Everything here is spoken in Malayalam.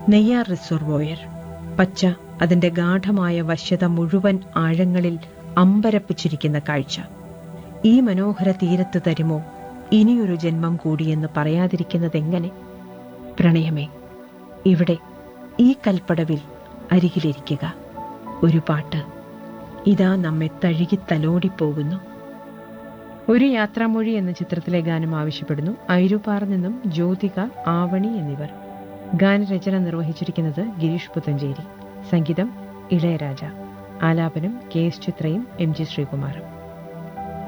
നെയ്യാർ റിസർവോയർ പച്ച അതിന്റെ ഗാഠമായ വശ്യത മുഴുവൻ ആഴങ്ങളിൽ അമ്പരപ്പിച്ചിരിക്കുന്ന കാഴ്ച ഈ മനോഹര തീരത്ത് തരുമോ ഇനിയൊരു ജന്മം കൂടിയെന്ന് പറയാതിരിക്കുന്നതെങ്ങനെ പ്രണയമേ ഇവിടെ ഈ കൽപ്പടവിൽ അരികിലിരിക്കുക ഒരു പാട്ട് ഇതാ നമ്മെ തഴുകി തലോടിപ്പോകുന്നു ഒരു യാത്രാമൊഴി എന്ന ചിത്രത്തിലെ ഗാനം ആവശ്യപ്പെടുന്നു ഐരുപാറ നിന്നും ജ്യോതിക ആവണി എന്നിവർ ഗാനരചന നിർവഹിച്ചിരിക്കുന്നത് ഗിരീഷ് പുത്തഞ്ചേരി സംഗീതം ഇളയരാജ ആലാപനം കെ എസ് ചിത്രയും എം ജി ശ്രീകുമാറും